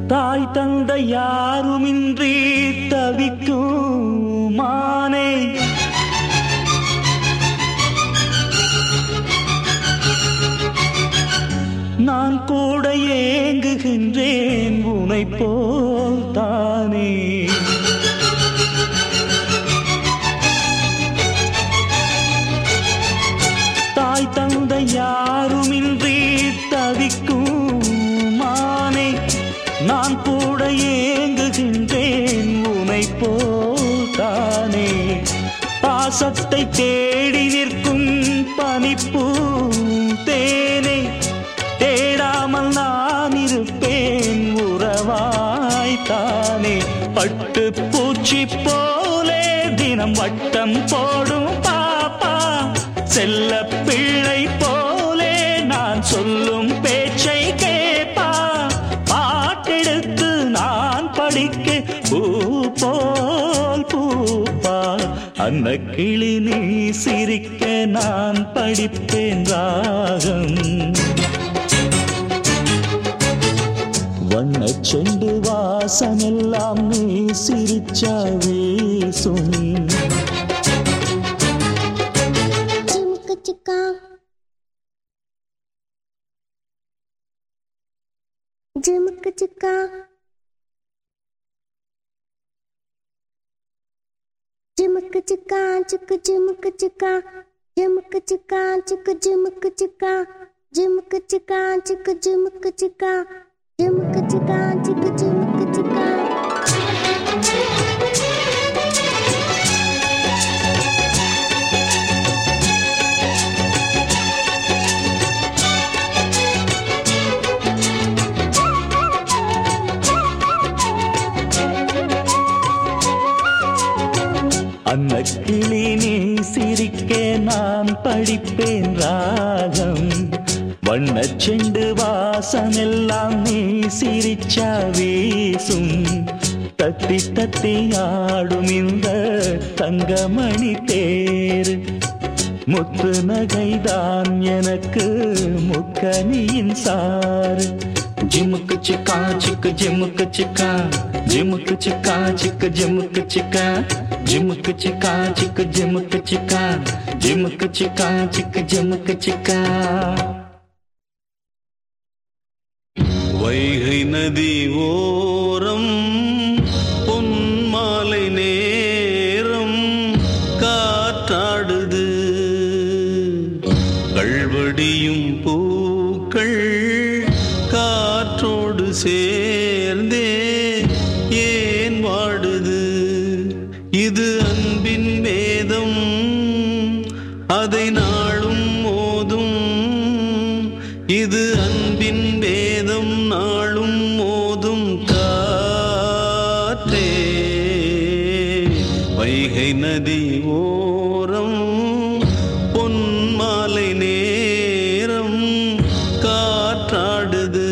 தாய் தந்த யாருமின்றி தவிக்கும் மானே நான் கூட ஏங்குகின்றேன் உனை போல் தானே தாய் தந்த யாருமின்றி தவிக்கும் மானே நான் கூட ஏங்குகின்றேன் உனை போல் தானே பாசத்தை தேடி நிற்கும் பனிப்பூ தேனே தேடாமல் நான் இருப்பேன் உறவாய் தானே பட்டு பூச்சி போலே தினம் வட்டம் போடும் பாப்பா செல்ல பிள்ளை போலே நான் சொல்லும் பேச்சை கேப்பா பாட்டெடுத்து நான் படிக்க பூ போல் பூப்பா அந்த கிளி நீ சிரிக்க நான் படிப்பேன் ராகம் வண்ண செண்டு வாசமெல்லாம் நீ சிரிச்சா வீசும் ஜிமுக்கு சிக்கா ஜிமுக்கு சிக்கா ஜிமுக்கு சிக்கா சிக்கு ஜிமுக்கு சிக்கா ஜிமுக்கு சிக்கா சிக்கு ஜிமுக்கு சிக்கா ஜிமுக்கு சிக்கா சிக்கு ஜிமுக்கு சிக்கா ஜிமுக்கு சிக்கா சிக்கு ஜிமுக்கு சிக்கா அந்த கிளி நீ சிரிக்க நான் படிப்பேன் ராகம் வண்ண செண்டு வாசமெல்லாம் நீ சிரிச்சா வீசும் தத்தி தத்தி ஆடும் இந்த தங்கமணி தேர் முத்து நகைதான் எனக்கு முக்கனியின் சாறு ஜிமுக்கு சிக்கா சிக்கு ஜிமுக்கு சிக்கா ஜிமுக்கு சிக்கா சிக்கு ஜிமுக்கு சிக்கா ஜிமுக்கு சிக்கா சிக்கு ஜிமுக்கு சிக்கா ஜிமுக்கு சிக்கா சிக்கு ஜிமுக்கு சிக்கா வைகை நதி ஓரம் பொன்மாலை நேரம் காற்றாடுது கள்வடியும் பூக்கள் காற்றோடு சேர்ந்தே ஏன் வாடுது இது அன்பின் வேதம் அதை நாளும் மோதும் இது அன்பின் வேதம் நாளும் மோதும் காற்றே வைகை நதி ஓரம் பொன்மாலை நேரம் காற்றாடுது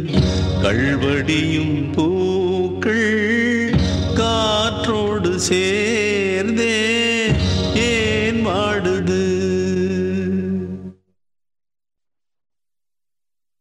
கள்வடியும் பூக்கள் காற்றோடு சே